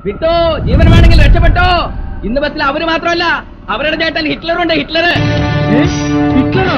വിട്ടോ ജീവൻ വേണമെങ്കിൽ രക്ഷപ്പെട്ടോ ഇന്ന് ബസ്സിൽ അവര് മാത്രമല്ല അവരുടെ ചേട്ടൻ ഹിറ്റ്ലറുണ്ട് ഹിറ്റ്ലർ ഹിറ്റ്ലറോ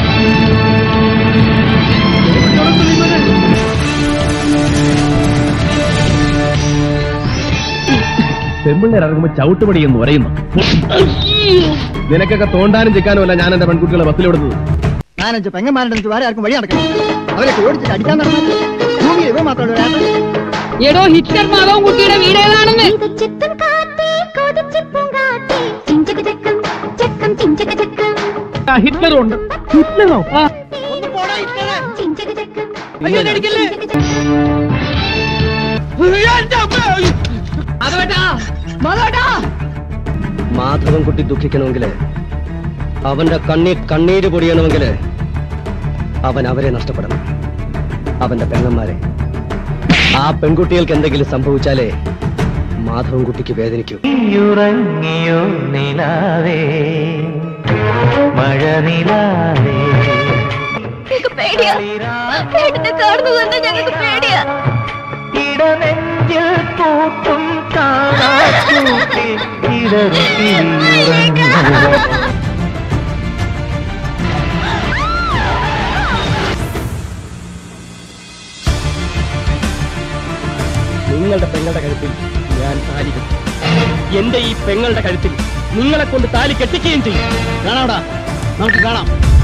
പെമ്പിള്ളേർ ഇറങ്ങുമ്പോ ചവിട്ടുപടി എന്ന് പറയുന്നു നിനക്കൊക്കെ തോണ്ടാനും ചിക്കാനും അല്ല ഞാൻ എന്റെ പെൺകുട്ടികളെ ബസ്സിലെടുത്തത് നാലഞ്ച് പെങ്ങന്മാരുടെ വേറെ ആർക്കും വഴി നടക്കണം അവരെ ഓടിച്ചിട്ട് അടിക്കാൻ നടന്നാൽ ഭൂമിയിൽ ഇവ മാത്രമേ ഉള്ളൂ ഏട്ടൻ എടോ ഹിറ്റ്ലർ മാധവൻ കുട്ടിയുടെ വീട് ഏതാണെന്ന് ചിത്തം കാട്ടി കൊതിച്ച് പൂങ്കാട്ടി ചിഞ്ചക ചക്കം ചക്കം ചിഞ്ചക ചക്കം ഹിറ്റ്ലറും ഉണ്ട് ഹിറ്റ്ലറോ ചിഞ്ചക ചക്കം അയ്യോ, എന്നെ അടിക്കല്ലേ? മാധവേട്ടാ മാധവേട്ടാ മാധവൻകുട്ടി ദുഃഖിക്കണമെങ്കിൽ അവന്റെ കണ്ണീർ കണ്ണീര് പൊടിയണമെങ്കിൽ അവൻ അവരെ നഷ്ടപ്പെടണം അവന്റെ പെങ്ങന്മാരെ ആ പെൺകുട്ടികൾക്ക് എന്തെങ്കിലും സംഭവിച്ചാലേ മാധവൻകുട്ടിക്ക് വേദനിക്കൂ ഉറങ്ങിയോ നിലാവേ മഴ നിലാവേ ഞങ്ങൾക്ക് പേടിയാ ഏട്ടനെ കാണുന്നു തന്നെ ഞങ്ങൾക്ക് പേടിയാ ഇടനെഞ്ചിൽ പൂട്ടും കാണാക്കൂട്ടി ഇടറുകയുറങ്ങുക നിങ്ങളുടെ പെങ്ങളുടെ കഴുത്തിൽ ഞാൻ താലി കെട്ടി എന്റെ ഈ പെങ്ങളുടെ കഴുത്തിൽ നിങ്ങളെ കൊണ്ട് താലി കെട്ടിക്കുകയും ചെയ്യും കാണാടാ നമുക്ക് കാണാം